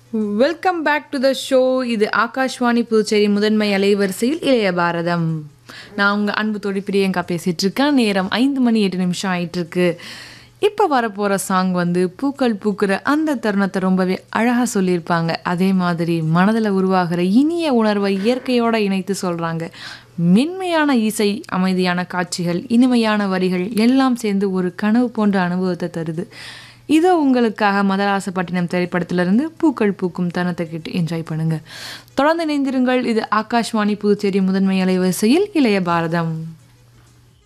welcome back to the show இது ஆகாஷ்வாணி புதுச்சேரி முதன்மை அலைவரிசையில் இளைய பாரதம் நான் உங்கள் அன்பு தோழி பிரியங்கா பேசிகிட்டு இருக்கேன் நேரம் ஐந்து மணி எட்டு நிமிஷம் ஆயிட்டு இருக்கு இப்போ வரப்போகிற சாங் வந்து பூக்கள் பூக்கிற அந்த தருணத்தை ரொம்பவே அழகாக சொல்லியிருப்பாங்க அதே மாதிரி மனதில் உருவாகிற இனிய உணர்வை இயற்கையோடு இணைத்து சொல்கிறாங்க மென்மையான இசை அமைதியான காட்சிகள் இனிமையான வரிகள் எல்லாம் சேர்ந்து ஒரு கனவு போன்ற அனுபவத்தை தருது இதோ உங்களுக்காக மதராசப்பட்டினம் திரைப்படத்திலிருந்து பூக்கள் பூக்கும் தருணத்தை கேட்டு என்ஜாய் பண்ணுங்க தொடர்ந்து இணைந்திருங்கள் இது ஆகாஷ்வாணி புதுச்சேரி முதன்மை அலைவரிசையில் இளைய பாரதம்